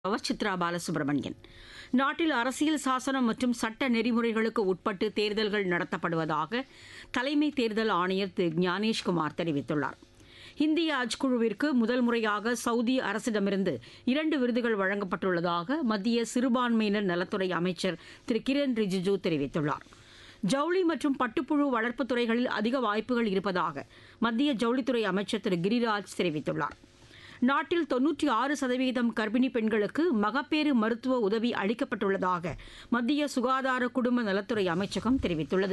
அவர் சித்ரா பாலசுப்ரமணியன் நாட்டில் அரசியல் சாசனம் மற்றும் சட்ட நெறிமுறைகளுக்கு உட்பட்டு தேர்தல்கள் நடத்தப்படுவதாக தலைமை தேர்தல் ஆணையர் திரு ஞானேஷ்குமார் தெரிவித்துள்ளார் இந்திய ஹஜ் குழுவிற்கு முதல் முறையாக சவுதி அரசிடமிருந்து இரண்டு விருதுகள் வழங்கப்பட்டுள்ளதாக மத்திய சிறுபான்மையினர் நலத்துறை அமைச்சர் திரு கிரண் ரிஜிஜூ தெரிவித்துள்ளார் ஜவுளி மற்றும் பட்டுப்புழு வளர்ப்புத் துறைகளில் அதிக வாய்ப்புகள் இருப்பதாக மத்திய ஜவுளித்துறை அமைச்சர் திரு கிரிராஜ் தெரிவித்துள்ளார் நாட்டில் தொன்னூற்றி ஆறு சதவீதம் கர்ப்பிணி பெண்களுக்கு மகப்பேறு மருத்துவ உதவி அளிக்கப்பட்டுள்ளதாக மத்திய சுகாதார குடும்ப நலத்துறை அமைச்சகம் தெரிவித்துள்ளது